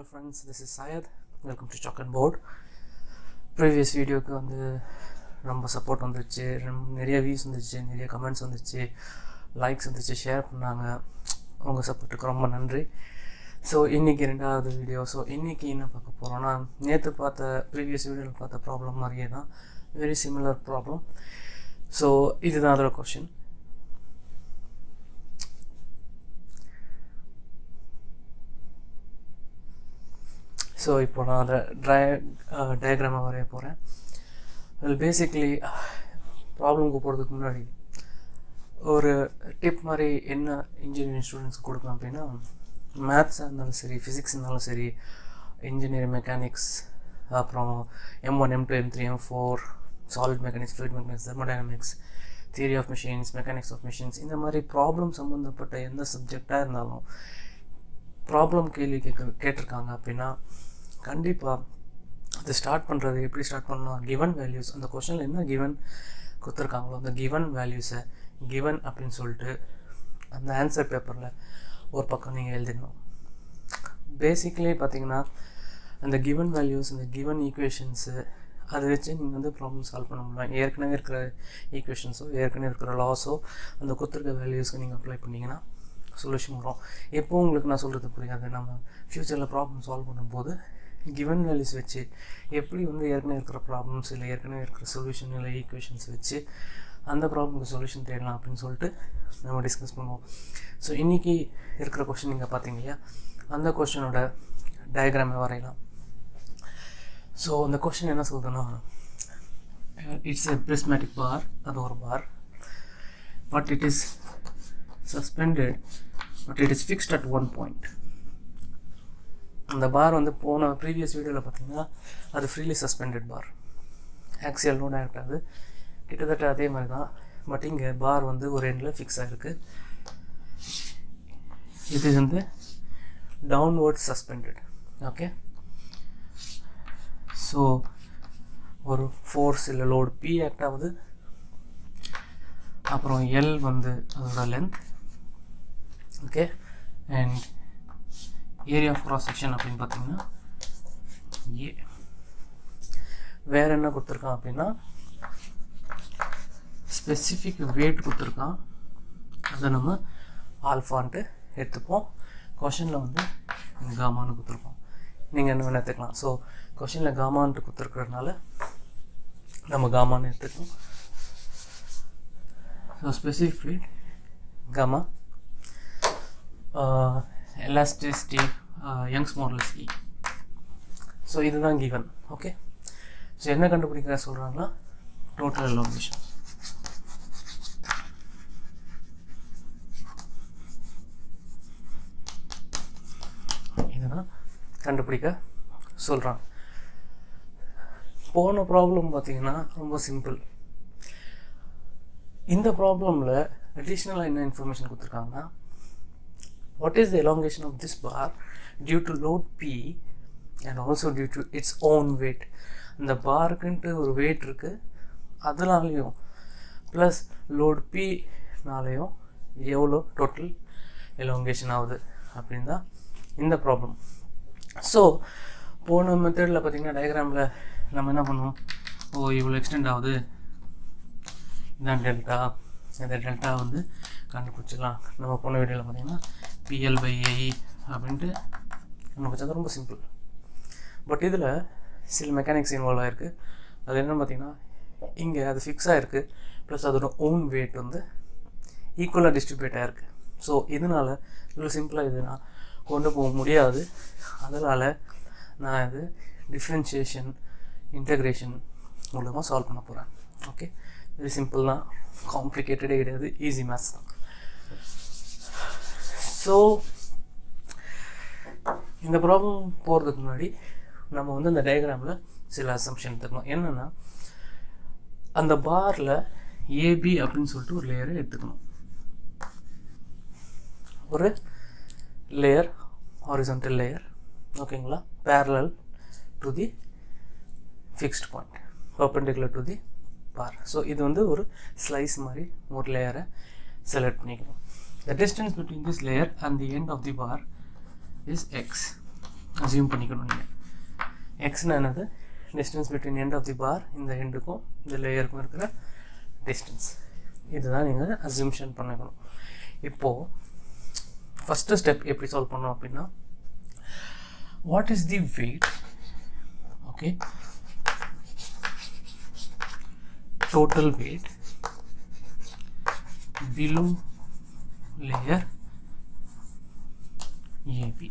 Friends this is Sayed welcome to chalk and board previous வீடியோக்கு வந்து ரொம்ப சப்போர்ட் வந்துச்சு ரொம்ப நிறைய வியூஸ் வந்துச்சு நிறைய கமெண்ட்ஸ் வந்துச்சு லைக்ஸ் வந்துச்சு ஷேர் பண்ணாங்க உங்கள் சப்போர்ட்டுக்கு ரொம்ப நன்றி ஸோ இன்றைக்கி ரெண்டாவது வீடியோ ஸோ இன்றைக்கி என்ன பார்க்க போகிறோன்னா நேற்று பார்த்த ப்ரீவியஸ் வீடியோவில் பார்த்த ப்ராப்ளம் மாதிரியே தான் வெரி சிமிலர் ப்ராப்ளம் ஸோ இதுதான் அதோட கொஷின் ஸோ இப்போ நான் அதை ட்ரை டயக்ராமை வரைய போகிறேன் வெல் பேசிக்லி ப்ராப்ளம்க்கு போகிறதுக்கு முன்னாடி ஒரு டிப் மாதிரி என்ன இன்ஜினியரிங் ஸ்டூடெண்ட்ஸ்க்கு கொடுப்பேன் அப்படின்னா மேத்ஸாக இருந்தாலும் சரி ஃபிசிக்ஸ் இருந்தாலும் சரி இன்ஜினியரிங் மெக்கானிக்ஸ் அப்புறம் M one M two M three M four solid mechanics fluid mechanics thermodynamics theory of machines mechanics of machines இந்த மாதிரி ப்ராப்ளம் சம்மந்தப்பட்ட எந்த சப்ஜெக்டாக இருந்தாலும் ப்ராப்ளம் கேள்வி கேட்க கேட்டிருக்காங்க அப்படின்னா கண்டிப்பாக அது ஸ்டார்ட் பண்ணுறது எப்படி ஸ்டார்ட் பண்ணணும் கிவன் வேல்யூஸ் அந்த கொஷனில் என்ன கிவன் கொடுத்துருக்காங்களோ அந்த கிவன் வேல்யூஸை கிவன் அப்படின்னு சொல்லிட்டு அந்த ஆன்சர் பேப்பரில் ஒரு பக்கம் நீங்கள் எழுதிடணும் பேசிக்கலி பார்த்தீங்கன்னா அந்த கிவன் வேல்யூஸ் அந்த கிவன் ஈக்குவேஷன்ஸு அதை வச்சு நீங்கள் வந்து ப்ராப்ளம் சால்வ் பண்ண முடியும் ஏற்கனவே இருக்கிற ஈக்குவேஷன்ஸோ ஏற்கனவே இருக்கிற லாஸோ அந்த கொடுத்துருக்க வேல்யூஸ்க்கு நீங்கள் அப்ளை பண்ணிங்கன்னா சொல்யூஷன் வரும் எப்போ உங்களுக்கு நான் சொல்கிறது புரியாது நம்ம ஃப்யூச்சரில் ப்ராப்ளம் சால்வ் பண்ணும்போது கிவன் வேல்யூஸ் வச்சு எப்படி வந்து ஏற்கனவே இருக்கிற ப்ராப்ளம்ஸ் இல்லை ஏற்கனவே இருக்கிற சொல்யூஷன் இல்லை ஈக்குவேஷன்ஸ் வச்சு அந்த ப்ராப்ளம்க்கு சொல்யூஷன் தேடலாம் அப்படின்னு சொல்லிட்டு நம்ம டிஸ்கஸ் பண்ணுவோம் ஸோ இன்றைக்கி இருக்கிற கொஷின் நீங்கள் பார்த்தீங்க இல்லையா அந்த கொஷினோட டயக்ராமை வரையலாம் ஸோ அந்த கொஷின் என்ன சொல்லுதுன்னா இட்ஸ் எ பிரிஸ்மேட்டிக் பார் அது ஒரு bar but it is suspended but it is fixed at one point அந்த பார் வந்து போன ப்ரீவியஸ் வீடியோவில் பார்த்தீங்கன்னா அது freely suspended bar axial load act ஆகுது கிட்டத்தட்ட அதே மாதிரி தான் பட் இங்கே பார் வந்து ஒரு எண்டில் ஃபிக்ஸ் ஆகிருக்கு இது வந்து டவுன்வர்ட் சஸ்பெண்டட் ஓகே ஸோ ஒரு ஃபோர்ஸ் இல்லை லோடு பி ஆக்ட் ஆகுது அப்புறம் எல் வந்து அதோட length okay and area of cross section அப்படின்னு பார்த்தீங்கன்னா ஏ வேறு என்ன கொடுத்துருக்கான் அப்படின்னா ஸ்பெசிஃபிக் வெயிட் கொடுத்துருக்கான் அதை நம்ம ஆல்ஃபான்ட்டு எடுத்துப்போம் கொஷனில் வந்து காமான்னு கொடுத்துருக்கோம் நீங்கள் என்ன வேணால் எடுத்துக்கலாம் ஸோ கொஷனில் காமான்ட்டு கொடுத்துருக்கறதுனால நம்ம காமான்னு எடுத்துக்கலாம் so specific weight gamma elasticity Young's modulus E so இதுதான் கிவன் ஓகே ஸோ என்ன கண்டுபிடிக்க சொல்கிறாங்கன்னா டோட்டல் எலோங்கேஷன் இதுதான் கண்டுபிடிக்க சொல்கிறாங்க போன ப்ராப்ளம் பார்த்தீங்கன்னா ரொம்ப சிம்பிள் இந்த ப்ராப்ளமில் அடிஷ்னலாக என்ன இன்ஃபர்மேஷன் கொடுத்துருக்காங்கன்னா what is the elongation of this bar due to load P and also due to its own weight இந்த பாருக்குன்ட்டு ஒரு வெயிட் இருக்குது அதனாலையும் ப்ளஸ் லோட் பினாலையும் எவ்வளோ டோட்டல் எலோங்கேஷன் ஆகுது அப்படின்னு தான் இந்த ப்ராப்ளம் ஸோ போன மெத்தடில் பார்த்திங்கன்னா டயக்ராமில் நம்ம என்ன பண்ணுவோம் ஓ இவ்வளோ எக்ஸ்டெண்ட் ஆகுது இதான் டெல்டா இந்த டெல்டா வந்து கண்டுபிடிச்சிடலாம் நம்ம போன வீடியோவில் பார்த்தீங்கன்னா பிஎல் பை ஏஇ அப்படின்ட்டு கண்டுபிடிச்சது ரொம்ப சிம்பிள் பட் இதில் சில மெக்கானிக்ஸ் இன்வால்வ் ஆகிருக்கு அது என்னென்னு பார்த்தீங்கன்னா இங்கே அது ஃபிக்ஸ் ஆகிருக்கு ப்ளஸ் அதோட ஓன் வெயிட் வந்து ஈக்குவலாக டிஸ்ட்ரிபியூட் ஆகிருக்கு ஸோ இதனால் இவ்வளோ சிம்பிளாக இது நான் கொண்டு போக முடியாது அதனால் நான் இது டிஃப்ரென்ஷியேஷன் இன்டகிரேஷன் மூலமாக சால்வ் பண்ண போகிறேன் ஓகே வெரி சிம்பிள் தான் காம்ப்ளிகேட்டடே கிடையாது ஈஸி மேத்ஸ் தான் ஸோ இந்த ப்ராப்ளம் போகிறதுக்கு முன்னாடி நம்ம வந்து இந்த டயக்ராமில் சில அசம்ஷன் எடுத்துக்கணும் என்னென்னா அந்த பாரில் ஏபி அப்படின்னு சொல்லிட்டு ஒரு லேயரை எடுத்துக்கணும் ஒரு லேயர் ஹாரிசன்டல் லேயர் ஓகேங்களா parallel to the fixed point perpendicular to the bar so இது வந்து ஒரு ஸ்லைஸ் மாதிரி ஒரு லேயரை செலக்ட் பண்ணிக்கணும் The distance between this layer and the end of the bar is x. Assume பண்ணிக்கணும் நீங்கள் எக்ஸ்னா என்னது distance between end of the bar இந்த எண்டுக்கும் இந்த லேயருக்கும் இருக்கிற டிஸ்டன்ஸ் இதுதான் நீங்கள் அசியூம்ஷன் பண்ணிக்கணும் இப்போது ஃபஸ்ட்டு ஸ்டெப் எப்படி சால்வ் பண்ணோம் அப்படின்னா what is the weight okay total weight below layer AB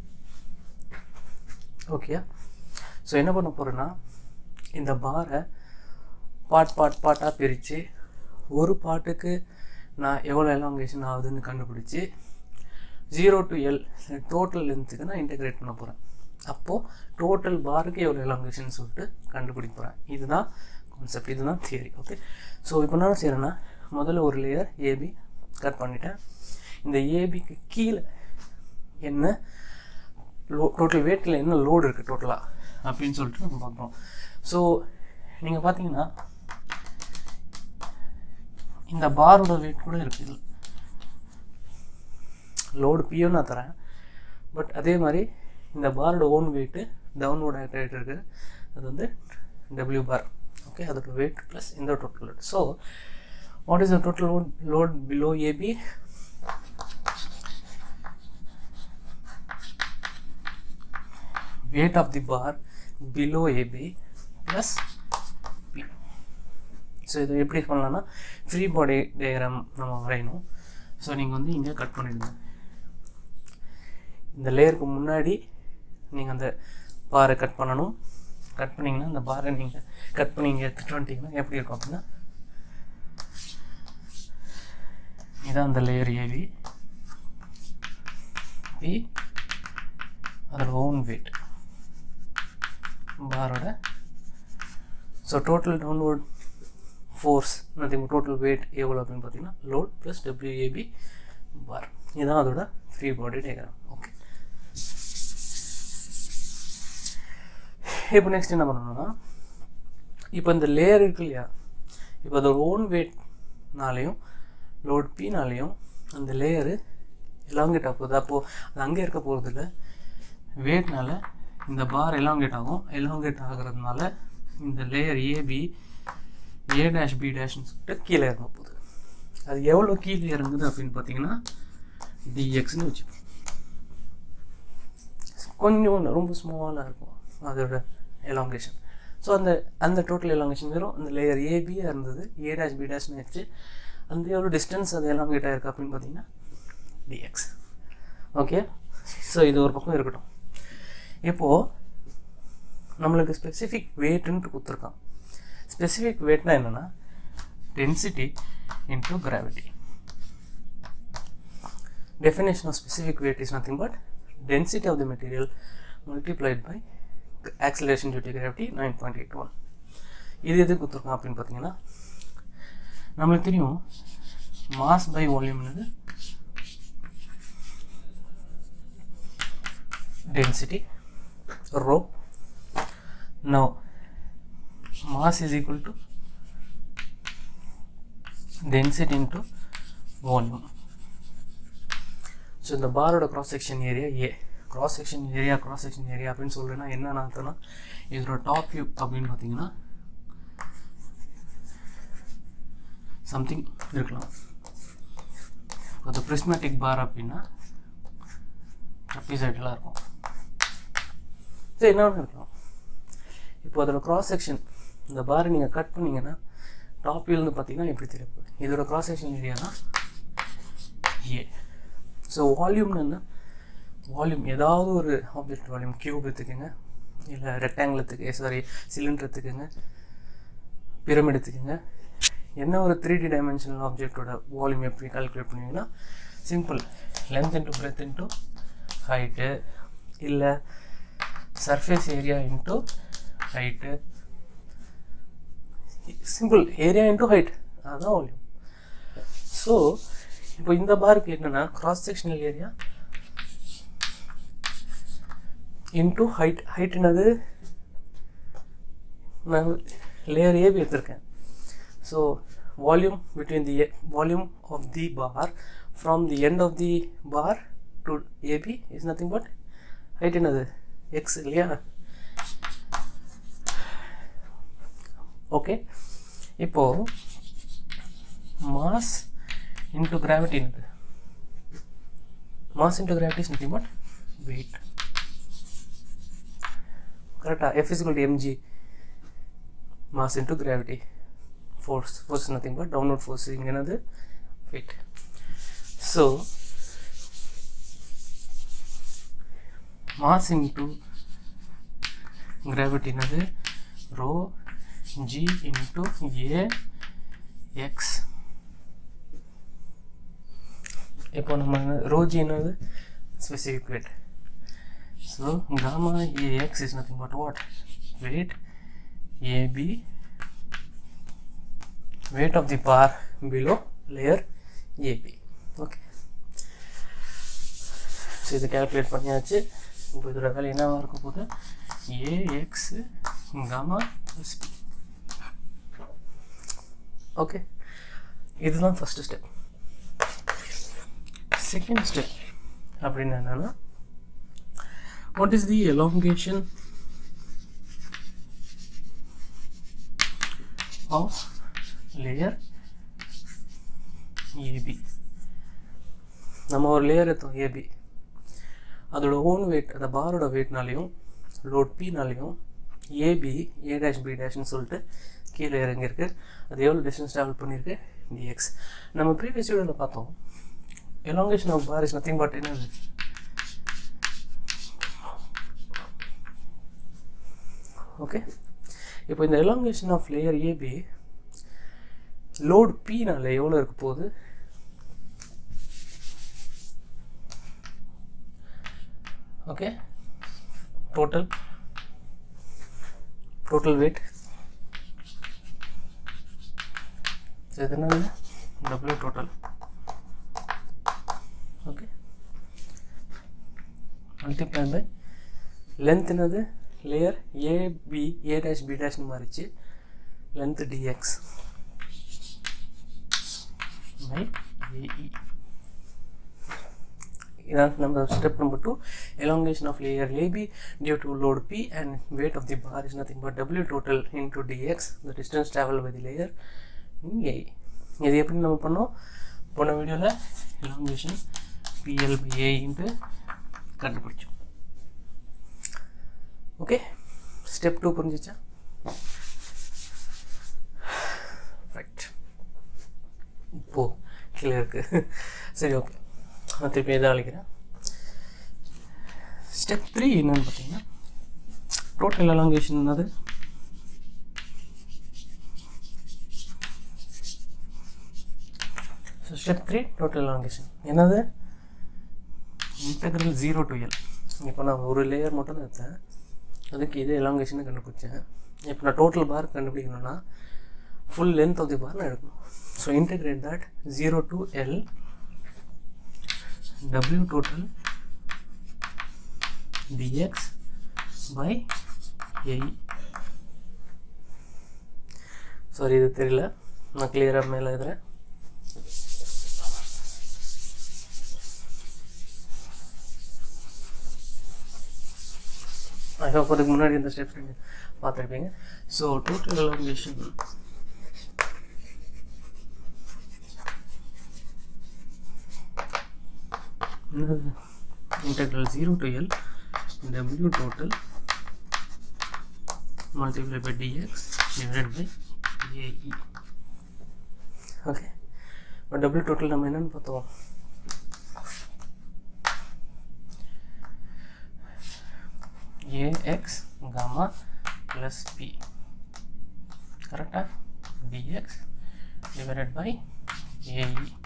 okay so என்ன பண்ண போகிறேன்னா இந்த பாரை பார்ட் பார்ட் பார்ட்டாக பிரித்து ஒரு பாட்டுக்கு நான் எவ்வளோ எலாங்கேஷன் ஆகுதுன்னு கண்டுபிடிச்சி ஜீரோ டு எல் டோட்டல் லென்த்துக்கு நான் இன்டெகிரேட் பண்ண போகிறேன் அப்போது டோட்டல் பாருக்கு எவ்வளோ எலாங்கேஷன் சொல்லிட்டு கண்டுபிடிக்க போகிறேன் இதுதான் கான்செப்ட் இதுதான் தியரி ஓகே ஸோ இப்போ என்ன செய்கிறேன்னா முதல்ல ஒரு லேயர் ஏபி கட் பண்ணிட்டேன் இந்த ஏபிக்கு கீழே என்ன லோ டோட்டல் வெயிட்டில் என்ன லோடு இருக்குது டோட்டலாக அப்படின்னு சொல்லிட்டு நம்ம பார்க்குறோம் ஸோ நீங்கள் பார்த்தீங்கன்னா இந்த பாரோட வெயிட் கூட இருக்குது லோடு பியோ நான் தரேன் பட் அதே மாதிரி இந்த பாரோட ஓன் வெயிட்டு டவுன்வோர்ட் ஆக்டிவேட் இருக்குது அது வந்து டபிள்யூ பார் ஓகே அதோட வெயிட் ப்ளஸ் இந்த total load so what is the total load, load below AB weight of the bar below AB plus P so இது எப்படி பண்ணலாம்னா ஃப்ரீ பாடி டயக்ராம் நம்ம வரையணும் ஸோ நீங்கள் வந்து இங்கே கட் பண்ணிடுங்க இந்த லேயருக்கு முன்னாடி நீங்கள் அந்த பாரை கட் பண்ணணும் கட் பண்ணிங்கன்னா அந்த பாரை நீங்கள் கட் பண்ணி இங்கே எடுத்துகிட்டு வந்துட்டிங்கன்னா எப்படி இருக்கும் அப்படின்னா இதான் அந்த லேயர் ஏவி பி அதோட ஓன் வெயிட் பாரோட so total downward force nothing total weight எவ்வளோ அப்படின்னு பார்த்தீங்கன்னா லோட் ப்ளஸ் டபிள்யூஏபி பார் இதுதான் அதோட ஃப்ரீ பாடி டயக்ராம் ஓகே இப்போ நெக்ஸ்ட் என்ன பண்ணணும்னா இப்போ இந்த லேயர் இருக்கு இல்லையா இப்போ அதோட ஓன் வெயிட்னாலையும் லோட் பினாலையும் அந்த லேயரு எலாங்கேட் ஆக போகுது அப்போது அது அங்கே இருக்க போகிறதில்ல வெயிட்னால இந்த பார் எலாங்கேட் ஆகும் எலாங்கேட் ஆகிறதுனால இந்த layer AB A dash B டேஷ்னு சொல்லிட்டு கீழே இறங்க போகுது அது எவ்வளோ கீழே இறங்குது அப்படின்னு பார்த்தீங்கன்னா டிஎக்ஸ்னு வச்சுப்போம் கொஞ்சம் ரொம்ப ஸ்மாலாக இருக்கும் அதோட எலாங்கேஷன் ஸோ அந்த அந்த டோட்டல் எலாங்கேஷன் வெறும் அந்த லேயர் ஏபியாக இருந்தது ஏ டேஷ் பி டேஷ்னு வச்சு அந்த எவ்வளோ டிஸ்டன்ஸ் அது எல்லாம் கிட்ட இருக்குது அப்படின்னு பார்த்தீங்கன்னா டிஎக்ஸ் ஓகே ஸோ இது ஒரு பக்கம் இருக்கட்டும் இப்போது நம்மளுக்கு ஸ்பெசிஃபிக் வெயிட்டுன்ட்டு கொடுத்துருக்கான் ஸ்பெசிஃபிக் வெயிட்னா என்னென்னா density into gravity definition of specific weight is nothing but density of the material multiplied by acceleration due to gravity 9.81 இது எது கொடுத்துருக்கோம் அப்படின்னு பார்த்தீங்கன்னா நம்மளுக்கு தெரியும் மாஸ் பை வால்யூம்னது density rho no mass is equal to density into volume so இந்த பாரோட cross section area A cross section area cross section area அப்படின்னு சொல்கிறேன்னா என்ன அர்த்தம்னா இதோட டாப் வியூ அப்படின்னு பார்த்தீங்கன்னா சம்திங் இருக்கலாம் அது ப்ரிஸ்மேட்டிக் பார் அப்படின்னா ட்ரப்பீசைடெலாம் இருக்கும் சரி என்ன ஒன்று இருக்கலாம் இப்போ அதோட க்ராஸ் செக்ஷன் இந்த பாரை நீங்கள் கட் பண்ணிங்கன்னா டாப் வியூலேருந்து பார்த்தீங்கன்னா எப்படி தெரிய போகுது இதோட க்ராஸ் செக்ஷன் ஏரியா தான் ஏ ஸோ வால்யூம்னு என்ன வால்யூம் ஏதாவது ஒரு ஆப்ஜெக்ட் வால்யூம் கியூப் எடுத்துக்கோங்க இல்லை ரெக்டாங்கிள் எடுத்துக்க சாரி சிலிண்டர் எடுத்துக்கோங்க பிரமிட் எடுத்துக்கோங்க என்ன ஒரு த்ரீ டி டைமென்ஷனல் ஆப்ஜெக்டோட வால்யூம் எப்படி கால்குலேட் பண்ணுவீங்கன்னா simple length into breadth into height இல்லை surface area into height simple area into height அதுதான் வால்யூம் ஸோ இப்போ இந்த பாருக்கு என்னென்னா cross sectional area into height height என்னது நான் லேயர் ஏபி எடுத்திருக்கேன் so volume between the volume of the bar from the end of the bar to A B is nothing but height என்னது X இல்லையா okay இப்போது மாஸ் இன்டு கிராவிட்டி என்னது mass into gravity is nothing but weight கரெக்டாக F is to M G mass into gravity force force nothing but downward force இங்கே என்னது weight so mass into gravity என்னது rho G into A X இப்போ நம்ம rho G என்னது specific weight so gamma ax is nothing but what weight ab weight of the bar below layer ab okay so இதை calculate பண்ணியாச்சு இப்போ இதோட வேலை என்னவா இருக்க போகுது a x gamma plus b okay இதுதான் ஃபஸ்ட்டு ஸ்டெப் செகண்ட் ஸ்டெப் அப்படின்னு என்னன்னா what is the elongation of layer AB நம்ம ஒரு லேயர் எடுத்தோம் ஏபி அதோட ஓன் வெயிட் அந்த பாரோட வெயிட்னாலையும் லோட் பினாலையும் ஏபி ஏ டேஷ் பி டேஷ்னு சொல்லிட்டு கீழே இறங்கியிருக்கு அது எவ்வளோ டிஸ்டன்ஸ் ட்ராவல் பண்ணியிருக்கு டிஎக்ஸ் நம்ம ப்ரீவியஸ் வீடியோவில் பார்த்தோம் elongation of bar is nothing but என்னது ஓகே இப்போ இந்த elongation of layer AB load பினால எவ்வளோ இருக்க போகுது ஓகே டோட்டல் டோட்டல் வெயிட் இது என்ன W total okay multiply by length என்னது layer AB A dash B டேஷ்னு மாறிச்சு லென்த் டிஎக்ஸ் பை ஏஇ இதான் நம்ம step number two elongation of layer AB due to load P and weight of the bar is nothing but W total into dx the distance traveled by the layer in A இது எப்படி நம்ம பண்ணோம் போன வீடியோவில் elongation PL by A into கண்டுபிடிச்சோம் okay step two புரிஞ்சிச்சா right இப்போ கீழே இருக்கு சரி ஓகே நான் திருப்பி எதாவது அழைக்கிறேன் ஸ்டெப் த்ரீ என்னன்னு பார்த்தீங்கன்னா டோட்டல் எலாங்கேஷன் என்னது so step three total elongation என்னது இன்டெக்ரல் ஜீரோ டு எல் இப்போ நான் ஒரு லேயர் மட்டும் தான் எடுத்தேன் அதுக்கு இது எலாங்கேஷன் கண்டுபிடிச்சேன் இப்போ நான் டோட்டல் பார் கண்டுபிடிக்கணும்னா full length of the bar நான் எடுக்கணும் so integrate that zero to L w total dx by a sorry இது தெரியல நான் கிளியராக மேலே எழுதுறேன் ஐ ஹோப் அதுக்கு முன்னாடி இந்த ஸ்டெப்ஸ் நீங்கள் பார்த்துருப்பீங்க so total elongation integral 0 to L W total multiplied by dx divided by AE okay இப்போ டபுள் டோட்டல் நம்ம என்னன்னு பார்த்தோம் ஏஎக்ஸ் காமா ப்ளஸ் பி கரெக்டாக d x divided by AE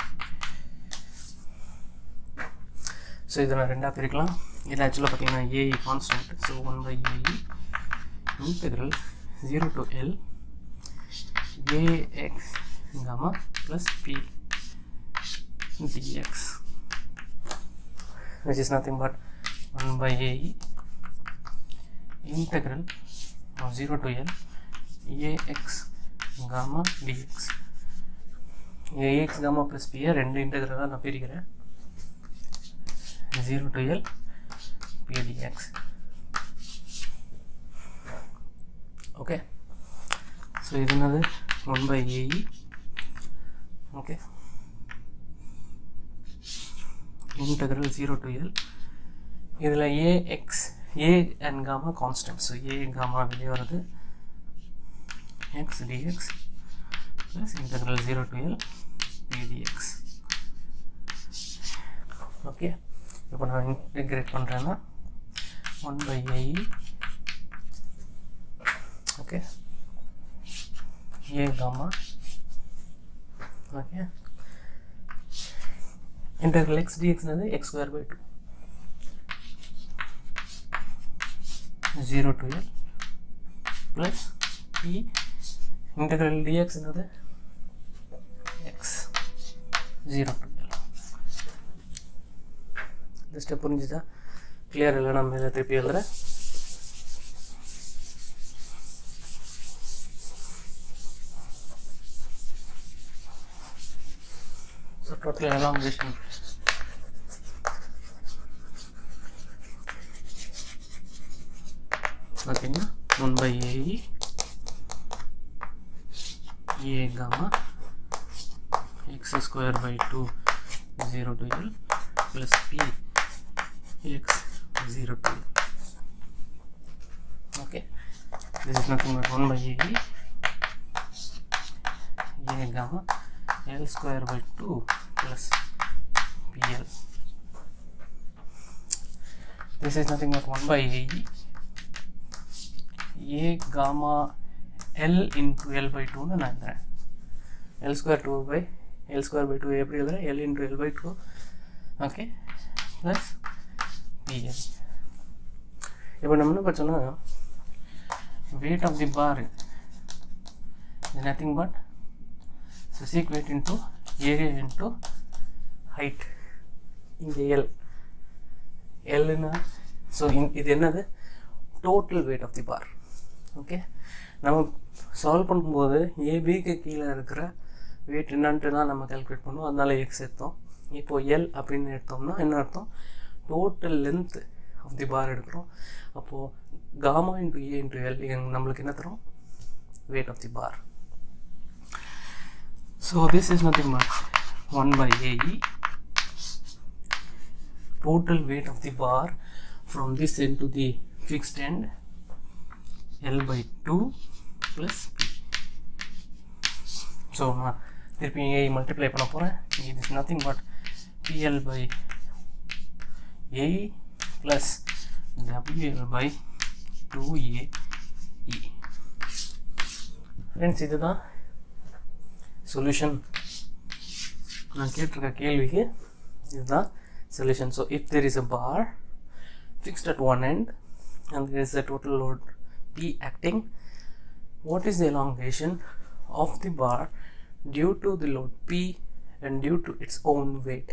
so இதை நான் ரெண்டாக பிரிக்கலாம் இது ஆக்சுவலாக பார்த்தீங்கன்னா AE constant so one by AE integral zero to L a x gamma plus b dx which is nothing but 1 by AE integral of 0 to L AX gamma dx AX gamma plus P ரெண்டு இன்டெக்ரலாக நான் பிரிக்கிறேன் 0 to L P dx okay so இது என்னது one by AE okay integral 0 to L இதில் a x A and gamma constant so A gamma வெளியே வருது x d x plus integral zero to L d x okay இப்போ நான் இன்டெகிரேட் பண்ணுறேன்னா one by AE okay A gamma okay integral x dx என்னது x square by 2 0 to l plus p integral dx என்னது x 0 to l இந்த step புரிஞ்சுதா clear இல்லை நம்ம இதை திருப்பி எழுதுறேன் So total elongation பார்த்தீங்கன்னா one by AE A gamma x square by two zero to L plus b x zero to L okay this is nothing but one by AE A gamma L square by 2 plus PL. This is nothing but 1 by AE. A gamma L into L by 2 னு நான் எழுதுறேன் L square 2 by L square by 2 எப்படி எழுதுறேன் L into L by 2 ஓகே plus PL இப்போ நம்ம என்ன பார்த்தோம்னா weight of the bar is nothing but so sec weight into area into height இங்கே எல் எல்லுன்னா ஸோ இது என்னது total weight of the bar okay நம்ம சால்வ் பண்ணும்போது ஏபிக்கு கீழே இருக்கிற வெயிட் என்னன்ட்டு தான் நம்ம கால்குலேட் பண்ணுவோம் அதனால எக்ஸ் எடுத்தோம் இப்போ எல் அப்படின்னு எடுத்தோம்னா என்ன அர்த்தம் total length of the bar எடுக்கிறோம் அப்போது gamma into A into L நம்மளுக்கு என்ன தரும் weight of the bar so this is nothing but 1 by AE total weight of the bar from this end to the fixed end L by 2 plus P so நான் திருப்பி A multiply பண்ண போகிறேன் it is nothing but PL by A plus WL by 2AE friends இதுதான் solution நான் கேட்டிருக்க கேள்விக்கு இதுதான் solution so if there is a bar fixed at one end and there is a total load P acting what is the elongation of the bar due to the load P and due to its own weight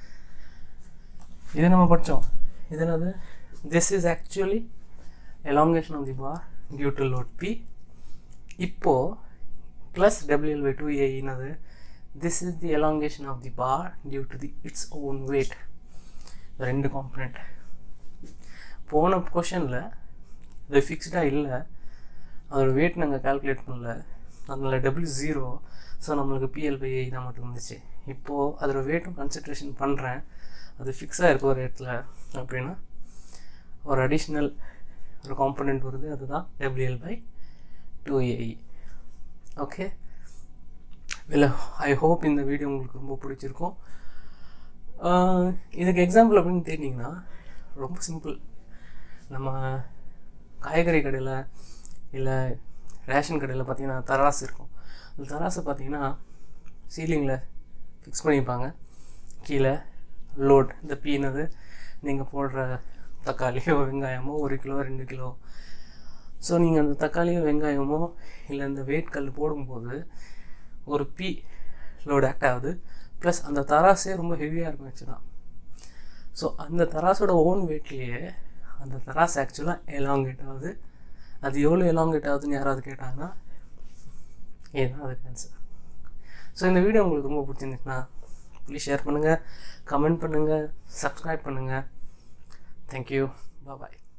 இது நம்ம படித்தோம் இது என்னது this is actually elongation of the bar due to load P இப்போ plus WL by 2A என்னது this is the elongation of the bar due to the its own weight ரெண்டு component போன கொஷனில் இது ஃபிக்ஸ்டாக இல்லை அதோட வெயிட் நாங்கள் கால்குலேட் பண்ணல அதனால் டபுள்யூ ஜீரோ ஸோ நம்மளுக்கு பிஎல் பை ஏ தான் மட்டும் இருந்துச்சு இப்போது அதோட வெயிட்டும் கன்சன்ட்ரேஷன் பண்ணுறேன் அது ஃபிக்ஸாக இருக்க ஒரு இடத்துல அப்படின்னா ஒரு அடிஷ்னல் ஒரு காம்பனண்ட் வருது அதுதான் WL by two AE okay இல்லை ஐ ஹோப் இந்த வீடியோ உங்களுக்கு ரொம்ப பிடிச்சிருக்கும் ஆஹ் இதுக்கு எக்ஸாம்பிள் அப்படின்னு தெரிஞ்சிங்கன்னா ரொம்ப சிம்பிள் நம்ம காய்கறி கடையில் இல்லை ரேஷன் கடையில் பார்த்தீங்கன்னா தராசு இருக்கும் அந்த தராசை பார்த்தீங்கன்னா சீலிங்கில் ஃபிக்ஸ் பண்ணியிருப்பாங்க கீழே லோட் இந்த பீனது நீங்கள் போடுற தக்காளியோ வெங்காயமோ ஒரு கிலோ ரெண்டு கிலோ ஸோ நீங்கள் அந்த தக்காளியோ வெங்காயமோ இல்லை இந்த வெயிட் கல் போடும்போது ஒரு பி லோடு ஆக்ட் ஆகுது ப்ளஸ் அந்த தராசே ரொம்ப ஹெவியாக இருக்கும் ஆக்சுவலாக ஸோ அந்த தராசோட ஓன் வெயிட்லேயே அந்த தராஸ் ஆக்சுவலாக எலாங்கேட் ஆகுது அது எவ்வளோ எலாங்கேட் ஆகுதுன்னு யாராவது கேட்டாங்கன்னா இதுதான் அதுக்கு ஆன்சர் ஸோ இந்த வீடியோ உங்களுக்கு ரொம்ப பிடிச்சிருந்துச்சுன்னா ப்ளீஸ் ஷேர் பண்ணுங்கள் கமெண்ட் பண்ணுங்கள் சப்ஸ்கிரைப் பண்ணுங்கள் தேங்க்யூ பாய்